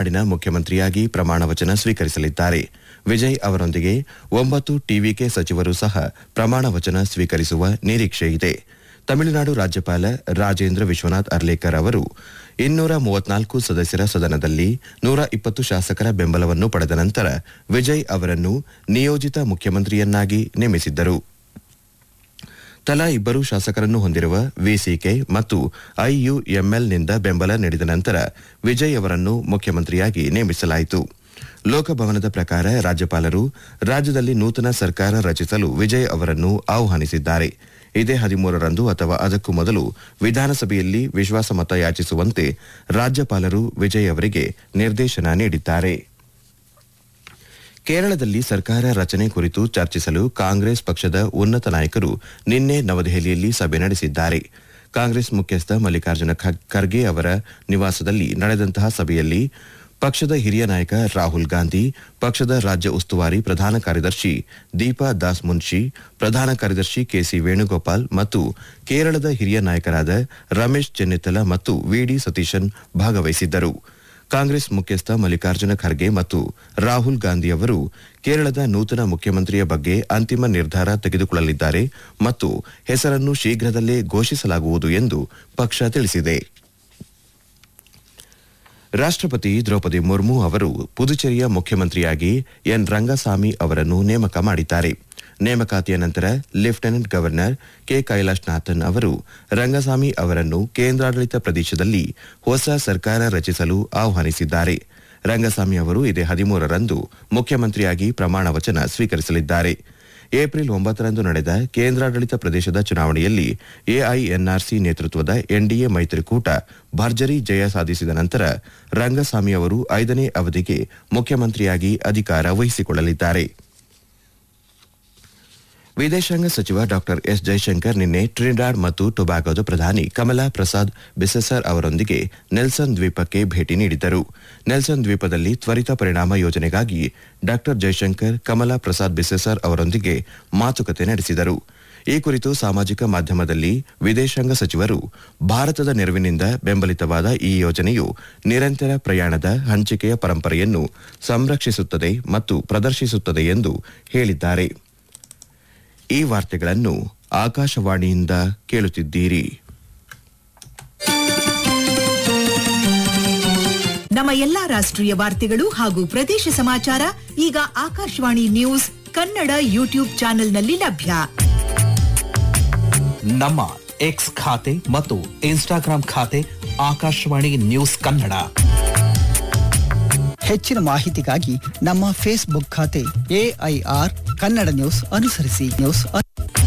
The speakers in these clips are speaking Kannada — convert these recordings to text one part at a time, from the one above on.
ತಮಿಳುನಾಡಿನ ಮುಖ್ಯಮಂತ್ರಿಯಾಗಿ ಪ್ರಮಾಣ ವಚನ ಸ್ವೀಕರಿಸಲಿದ್ದಾರೆ ವಿಜಯ್ ಅವರೊಂದಿಗೆ ಒಂಬತ್ತು ಟಿವಿಕೆ ಸಚಿವರು ಸಹ ಪ್ರಮಾಣ ವಚನ ಸ್ವೀಕರಿಸುವ ನಿರೀಕ್ಷೆ ಇದೆ ತಮಿಳುನಾಡು ರಾಜ್ಯಪಾಲ ರಾಜೇಂದ್ರ ವಿಶ್ವನಾಥ್ ಅರ್ಲೇಕರ್ ಅವರು ಇನ್ನೂರ ಮೂವತ್ನಾಲ್ಕು ಸದಸ್ಯರ ಸದನದಲ್ಲಿ ನೂರ ಇಪ್ಪತ್ತು ಶಾಸಕರ ಬೆಂಬಲವನ್ನು ಪಡೆದ ನಂತರ ವಿಜಯ್ ಅವರನ್ನು ನಿಯೋಜಿತ ಮುಖ್ಯಮಂತ್ರಿಯನ್ನಾಗಿ ನೇಮಿಸಿದ್ದರು ತಲಾ ಇಬ್ಬರು ಶಾಸಕರನ್ನು ಹೊಂದಿರುವ ವಿಸಿಕೆ ಮತ್ತು ಐಯುಎಂಎಲ್ನಿಂದ ಬೆಂಬಲ ನೀಡಿದ ನಂತರ ವಿಜಯ್ ಅವರನ್ನು ಮುಖ್ಯಮಂತ್ರಿಯಾಗಿ ನೇಮಿಸಲಾಯಿತು ಲೋಕಭವನದ ಪ್ರಕಾರ ರಾಜ್ಯಪಾಲರು ರಾಜ್ಯದಲ್ಲಿ ನೂತನ ಸರ್ಕಾರ ರಚಿಸಲು ವಿಜಯ್ ಅವರನ್ನು ಆಹ್ವಾನಿಸಿದ್ದಾರೆ ಇದೇ ಹದಿಮೂರರಂದು ಅಥವಾ ಅದಕ್ಕೂ ಮೊದಲು ವಿಧಾನಸಭೆಯಲ್ಲಿ ವಿಶ್ವಾಸಮತ ಯಾಚಿಸುವಂತೆ ರಾಜ್ಯಪಾಲರು ವಿಜಯ್ ಅವರಿಗೆ ನಿರ್ದೇಶನ ನೀಡಿದ್ದಾರೆ ಕೇರಳದಲ್ಲಿ ಸರ್ಕಾರ ರಚನೆ ಕುರಿತು ಚರ್ಚಿಸಲು ಕಾಂಗ್ರೆಸ್ ಪಕ್ಷದ ಉನ್ನತ ನಾಯಕರು ನಿನ್ನೆ ನವದೆಹಲಿಯಲ್ಲಿ ಸಭೆ ನಡೆಸಿದ್ದಾರೆ ಕಾಂಗ್ರೆಸ್ ಮುಖ್ಯಸ್ಥ ಮಲ್ಲಿಕಾರ್ಜುನ ಖ- ಖರ್ಗೆ ಅವರ ನಿವಾಸದಲ್ಲಿ ನಡೆದಂತಹ ಸಭೆಯಲ್ಲಿ ಪಕ್ಷದ ಹಿರಿಯ ನಾಯಕ ರಾಹುಲ್ ಗಾಂಧಿ ಪಕ್ಷದ ರಾಜ್ಯ ಉಸ್ತುವಾರಿ ಪ್ರಧಾನ ಕಾರ್ಯದರ್ಶಿ ದೀಪಾ ದಾಸ್ ಮುನ್ಷಿ ಪ್ರಧಾನ ಕಾರ್ಯದರ್ಶಿ ಕೆಸಿ ವೇಣುಗೋಪಾಲ್ ಮತ್ತು ಕೇರಳದ ಹಿರಿಯ ನಾಯಕರಾದ ರಮೇಶ್ ಚೆನ್ನಿತ್ತಲ ಮತ್ತು ವಿಡಿ ಸತೀಶನ್ ಭಾಗವಹಿಸಿದ್ದರು ಕಾಂಗ್ರೆಸ್ ಮುಖ್ಯಸ್ಥ ಮಲ್ಲಿಕಾರ್ಜುನ ಖರ್ಗೆ ಮತ್ತು ರಾಹುಲ್ ಗಾಂಧಿ ಅವರು ಕೇರಳದ ನೂತನ ಮುಖ್ಯಮಂತ್ರಿಯ ಬಗ್ಗೆ ಅಂತಿಮ ನಿರ್ಧಾರ ತೆಗೆದುಕೊಳ್ಳಲಿದ್ದಾರೆ ಮತ್ತು ಹೆಸರನ್ನು ಶೀಘ್ರದಲ್ಲೇ ಘೋಷಿಸಲಾಗುವುದು ಎಂದು ಪಕ್ಷ ತಿಳಿಸಿದೆ ರಾಷ್ಟ್ರಪತಿ ದ್ರೌಪದಿ ಮುರ್ಮು ಅವರು ಪುದುಚೇರಿಯ ಮುಖ್ಯಮಂತ್ರಿಯಾಗಿ ಎನ್ ರಂಗಸ್ವಾಮಿ ಅವರನ್ನು ನೇಮಕ ಮಾಡಿದ್ದಾರೆ ನೇಮಕಾತಿಯ ನಂತರ ಲೆಫ್ಟಿನೆಂಟ್ ಗವರ್ನರ್ ಕೆ ಕೈಲಾಶ್ನಾಥನ್ ಅವರು ರಂಗಸ್ವಾಮಿ ಅವರನ್ನು ಕೇಂದ್ರಾಡಳಿತ ಪ್ರದೇಶದಲ್ಲಿ ಹೊಸ ಸರ್ಕಾರ ರಚಿಸಲು ಆಹ್ವಾನಿಸಿದ್ದಾರೆ ರಂಗಸ್ವಾಮಿ ಅವರು ಇದೇ ಹದಿಮೂರರಂದು ಮುಖ್ಯಮಂತ್ರಿಯಾಗಿ ಪ್ರಮಾಣ ವಚನ ಸ್ವೀಕರಿಸಲಿದ್ದಾರೆ ಏಪ್ರಿಲ್ ಒಂಬತ್ತರಂದು ನಡೆದ ಕೇಂದ್ರಾಡಳಿತ ಪ್ರದೇಶದ ಚುನಾವಣೆಯಲ್ಲಿ ಎಐಎನ್ಆರ್ಸಿ ನೇತೃತ್ವದ ಎನ್ಡಿಎ ಮೈತ್ರಿಕೂಟ ಭರ್ಜರಿ ಜಯ ಸಾಧಿಸಿದ ನಂತರ ರಂಗಸ್ವಾಮಿ ಅವರು ಐದನೇ ಅವಧಿಗೆ ಮುಖ್ಯಮಂತ್ರಿಯಾಗಿ ಅಧಿಕಾರ ವಹಿಸಿಕೊಳ್ಳಲಿದ್ದಾರೆ ವಿದೇಶಾಂಗ ಸಚಿವ ಡಾ ಎಸ್ ಜೈಶಂಕರ್ ನಿನ್ನೆ ಟ್ರಿನಿಡಾಡ್ ಮತ್ತು ಟೊಬ್ಯಾಗೊದ ಪ್ರಧಾನಿ ಕಮಲಾ ಪ್ರಸಾದ್ ಬಿಸೆಸರ್ ಅವರೊಂದಿಗೆ ನೆಲ್ಸನ್ ದ್ವೀಪಕ್ಕೆ ಭೇಟಿ ನೀಡಿದ್ದರು ನೆಲ್ಸನ್ ದ್ವೀಪದಲ್ಲಿ ತ್ವರಿತ ಪರಿಣಾಮ ಯೋಜನೆಗಾಗಿ ಡಾ ಜೈಶಂಕರ್ ಕಮಲಾ ಪ್ರಸಾದ್ ಬಿಸೆಸರ್ ಅವರೊಂದಿಗೆ ಮಾತುಕತೆ ನಡೆಸಿದರು ಈ ಕುರಿತು ಸಾಮಾಜಿಕ ಮಾಧ್ಯಮದಲ್ಲಿ ವಿದೇಶಾಂಗ ಸಚಿವರು ಭಾರತದ ನೆರವಿನಿಂದ ಬೆಂಬಲಿತವಾದ ಈ ಯೋಜನೆಯು ನಿರಂತರ ಪ್ರಯಾಣದ ಹಂಚಿಕೆಯ ಪರಂಪರೆಯನ್ನು ಸಂರಕ್ಷಿಸುತ್ತದೆ ಮತ್ತು ಪ್ರದರ್ಶಿಸುತ್ತದೆ ಎಂದು ಹೇಳಿದ್ದಾರೆ ಈ ವಾರ್ತೆಗಳನ್ನು ಆಕಾಶವಾಣಿಯಿಂದ ಕೇಳುತ್ತಿದ್ದೀರಿ ನಮ್ಮ ಎಲ್ಲಾ ರಾಷ್ಟ್ರೀಯ ವಾರ್ತೆಗಳು ಹಾಗೂ ಪ್ರದೇಶ ಸಮಾಚಾರ ಈಗ ಆಕಾಶವಾಣಿ ನ್ಯೂಸ್ ಕನ್ನಡ ಯೂಟ್ಯೂಬ್ ಚಾನೆಲ್ನಲ್ಲಿ ಲಭ್ಯ ನಮ್ಮ ಎಕ್ಸ್ ಖಾತೆ ಮತ್ತು ಇನ್ಸ್ಟಾಗ್ರಾಂ ಖಾತೆ ಆಕಾಶವಾಣಿ ನ್ಯೂಸ್ ಕನ್ನಡ ಹೆಚ್ಚಿನ ಮಾಹಿತಿಗಾಗಿ ನಮ್ಮ ಫೇಸ್ಬುಕ್ ಖಾತೆ ಎಐಆರ್ ಕನ್ನಡ ನ್ಯೂಸ್ ಅನುಸರಿಸಿ ನ್ಯೂಸ್ ಅನು-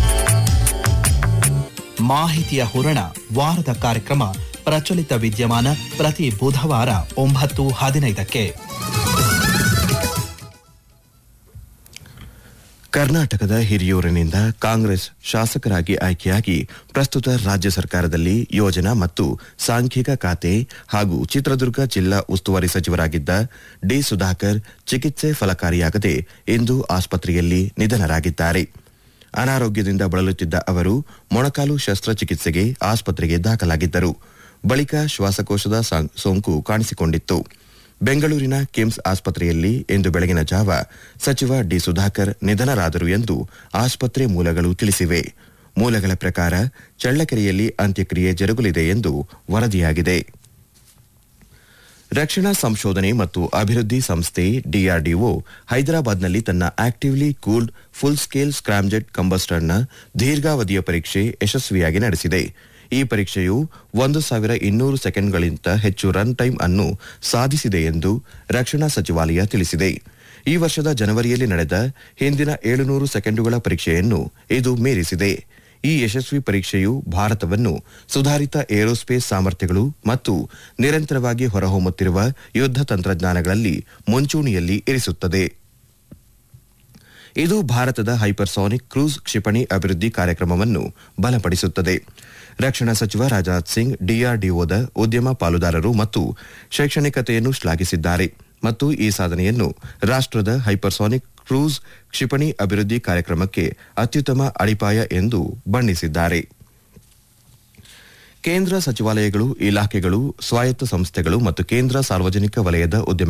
ಮಾಹಿತಿಯ ಹೂರಣ ವಾರದ ಕಾರ್ಯಕ್ರಮ ಪ್ರಚಲಿತ ವಿದ್ಯಮಾನ ಪ್ರತಿ ಬುಧವಾರ ಒಂಬತ್ತು ಹದಿನೈದಕ್ಕೆ ಕರ್ನಾಟಕದ ಹಿರಿಯೂರಿನಿಂದ ಕಾಂಗ್ರೆಸ್ ಶಾಸಕರಾಗಿ ಆಯ್ಕೆಯಾಗಿ ಪ್ರಸ್ತುತ ರಾಜ್ಯ ಸರ್ಕಾರದಲ್ಲಿ ಯೋಜನಾ ಮತ್ತು ಸಾಂಖ್ಯಿಕ ಖಾತೆ ಹಾಗೂ ಚಿತ್ರದುರ್ಗ ಜಿಲ್ಲಾ ಉಸ್ತುವಾರಿ ಸಚಿವರಾಗಿದ್ದ ಡಿ ಸುಧಾಕರ್ ಚಿಕಿತ್ಸೆ ಫಲಕಾರಿಯಾಗದೆ ಇಂದು ಆಸ್ಪತ್ರೆಯಲ್ಲಿ ನಿಧನರಾಗಿದ್ದಾರೆ ಅನಾರೋಗ್ಯದಿಂದ ಬಳಲುತ್ತಿದ್ದ ಅವರು ಮೊಣಕಾಲು ಶಸ್ತ್ರಚಿಕಿತ್ಸೆಗೆ ಆಸ್ಪತ್ರೆಗೆ ದಾಖಲಾಗಿದ್ದರು ಬಳಿಕ ಶ್ವಾಸಕೋಶದ ಸಾಂ- ಸೋಂಕು ಕಾಣಿಸಿಕೊಂಡಿತ್ತು ಬೆಂಗಳೂರಿನ ಕಿಮ್ಸ್ ಆಸ್ಪತ್ರೆಯಲ್ಲಿ ಇಂದು ಬೆಳಗಿನ ಜಾವ ಸಚಿವ ಡಿ ಸುಧಾಕರ್ ನಿಧನರಾದರು ಎಂದು ಆಸ್ಪತ್ರೆ ಮೂಲಗಳು ತಿಳಿಸಿವೆ ಮೂಲಗಳ ಪ್ರಕಾರ ಚಳ್ಳಕೆರೆಯಲ್ಲಿ ಅಂತ್ಯಕ್ರಿಯೆ ಜರುಗಲಿದೆ ಎಂದು ವರದಿಯಾಗಿದೆ ರಕ್ಷಣಾ ಸಂಶೋಧನೆ ಮತ್ತು ಅಭಿವೃದ್ಧಿ ಸಂಸ್ಥೆ ಡಿಆರ್ಡಿಒ ಹೈದರಾಬಾದ್ನಲ್ಲಿ ತನ್ನ actively cooled full scale scramjet ಕಂಬಸ್ಟರ್ನ ದೀರ್ಘಾವಧಿಯ ಪರೀಕ್ಷೆ ಯಶಸ್ವಿಯಾಗಿ ನಡೆಸಿದೆ ಈ ಪರೀಕ್ಷೆಯು ಒಂದು ಸಾವಿರ ಇನ್ನೂರು ಸೆಕೆಂಡ್ಗಳಿಗಿಂತ ಹೆಚ್ಚು ರನ್ ಟೈಮ್ ಅನ್ನು ಸಾಧಿಸಿದೆ ಎಂದು ರಕ್ಷಣಾ ಸಚಿವಾಲಯ ತಿಳಿಸಿದೆ ಈ ವರ್ಷದ ಜನವರಿಯಲ್ಲಿ ನಡೆದ ಹಿಂದಿನ ಏಳುನೂರು ಸೆಕೆಂಡುಗಳ ಪರೀಕ್ಷೆಯನ್ನು ಇದು ಮೀರಿಸಿದೆ ಈ ಯಶಸ್ವಿ ಪರೀಕ್ಷೆಯು ಭಾರತವನ್ನು ಸುಧಾರಿತ ಏರೋಸ್ಪೇಸ್ ಸಾಮರ್ಥ್ಯಗಳು ಮತ್ತು ನಿರಂತರವಾಗಿ ಹೊರಹೊಮ್ಮುತ್ತಿರುವ ಯುದ್ಧ ತಂತ್ರಜ್ಞಾನಗಳಲ್ಲಿ ಮುಂಚೂಣಿಯಲ್ಲಿ ಇರಿಸುತ್ತದೆ ಇದು ಭಾರತದ ಹೈಪರ್ಸಾನಿಕ್ ಕ್ರೂಸ್ ಕ್ಷಿಪಣಿ ಅಭಿವೃದ್ಧಿ ಕಾರ್ಯಕ್ರಮವನ್ನು ಬಲಪಡಿಸುತ್ತದೆ ರಕ್ಷಣಾ ಸಚಿವ ರಾಜನಾಥ್ ಸಿಂಗ್ ಡಿಆರ್ಡಿಒದ ಉದ್ಯಮ ಪಾಲುದಾರರು ಮತ್ತು ಶೈಕ್ಷಣಿಕತೆಯನ್ನು ಶ್ಲಾಘಿಸಿದ್ದಾರೆ ಮತ್ತು ಈ ಸಾಧನೆಯನ್ನು ರಾಷ್ಟ್ರದ ಹೈಪರ್ಸಾನಿಕ್ ಕ್ರೂಸ್ ಕ್ಷಿಪಣಿ ಅಭಿವೃದ್ಧಿ ಕಾರ್ಯಕ್ರಮಕ್ಕೆ ಅತ್ಯುತ್ತಮ ಅಡಿಪಾಯ ಎಂದು ಬಣ್ಣಿಸಿದ್ದಾರೆ ಕೇಂದ್ರ ಸಚಿವಾಲಯಗಳು ಇಲಾಖೆಗಳು ಸ್ವಾಯತ್ತ ಸಂಸ್ಥೆಗಳು ಮತ್ತು ಕೇಂದ್ರ ಸಾರ್ವಜನಿಕ ವಲಯದ ಉದ್ಯಮ